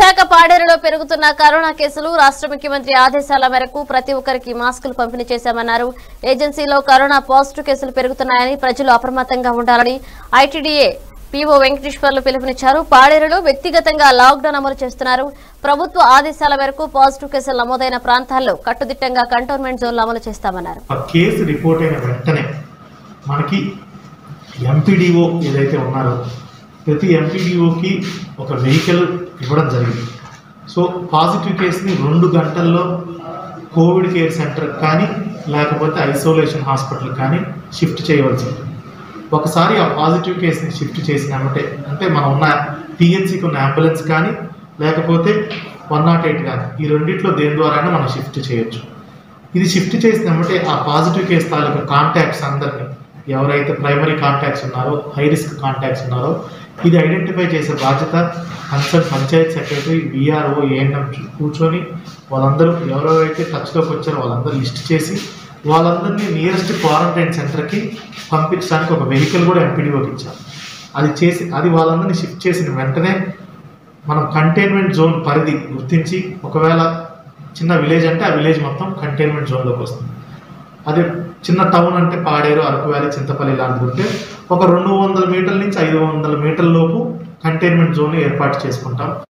విశాఖ పాడేరులో పెరుగుతున్న కరోనా కేసులు రాష్ట్ర ముఖ్యమంత్రి ఆదేశాల మేరకు ప్రతి ఒక్కరికి మాస్కులు పంపిణీ చేశామన్నారు ఏజెన్సీలో కరోనా పాజిటివ్ కేసులు పెరుగుతున్నాయని ప్రజలు అప్రమత్తంగా ఉండాలని ఐటీడీఏ పీఓ వెంకటేశ్వర్లు పిలుపునిచ్చారు పాడేరులో వ్యక్తిగతంగా లాక్డౌన్ అమలు చేస్తున్నారు ప్రభుత్వ ఆదేశాల మేరకు పాజిటివ్ కేసులు నమోదైన ప్రాంతాల్లో కట్టుదిట్టంగా కంటోన్మెంట్ జోన్లు అమలు చేస్తామన్నారు ఆ కేసు రిపోర్ట్ అయిన వెంటనే మనకి ఎంపీడీఓ ఏదైతే ఉన్నారో ప్రతి ఎంపీడీఓకి ఒక వెహికల్ ఇవ్వడం జరిగింది సో పాజిటివ్ కేసుని రెండు గంటల్లో కోవిడ్ కేర్ సెంటర్ కానీ లేకపోతే ఐసోలేషన్ హాస్పిటల్ కానీ షిఫ్ట్ చేయవలసి ఉంటుంది ఒకసారి ఆ పాజిటివ్ కేసుని షిఫ్ట్ చేసినామంటే అంటే మనం ఉన్న పిహెచ్సికి ఉన్న అంబులెన్స్ కానీ లేకపోతే వన్ నాట్ ఎయిట్ కానీ ఈ రెండిట్లో దేని ద్వారానే మనం షిఫ్ట్ చేయొచ్చు ఇది షిఫ్ట్ చేసినామంటే ఆ పాజిటివ్ కేసు తాలూకు కాంటాక్ట్స్ అందరినీ ఎవరైతే ప్రైమరీ కాంటాక్ట్స్ ఉన్నారో హై రిస్క్ కాంటాక్ట్స్ ఉన్నారో ఇది ఐడెంటిఫై చేసే బాధ్యత concern panchayat secretary VRO ANM కూర్చొని వాళ్ళందరూ ఎవరెవరైతే టచ్లోకి వచ్చారో వాళ్ళందరూ లిస్ట్ చేసి వాళ్ళందరినీ నియరెస్ట్ క్వారంటైన్ సెంటర్కి పంపించడానికి ఒక వెహికల్ కూడా ఎంపీడీఓకి ఇచ్చాం అది చేసి అది వాళ్ళందరినీ షిఫ్ట్ చేసిన వెంటనే మనం కంటైన్మెంట్ జోన్ పరిధి గుర్తించి ఒకవేళ చిన్న విలేజ్ అంటే ఆ విలేజ్ మొత్తం కంటైన్మెంట్ జోన్లోకి వస్తుంది అదే చిన్న టౌన్ అంటే పాడేరు అరకు వ్యాలీ చింతపల్లి లాంటిది ఉంటే ఒక రెండు వందల మీటర్ల నుంచి ఐదు వందల మీటర్ల లోపు కంటైన్మెంట్ జోన్ ఏర్పాటు చేసుకుంటాం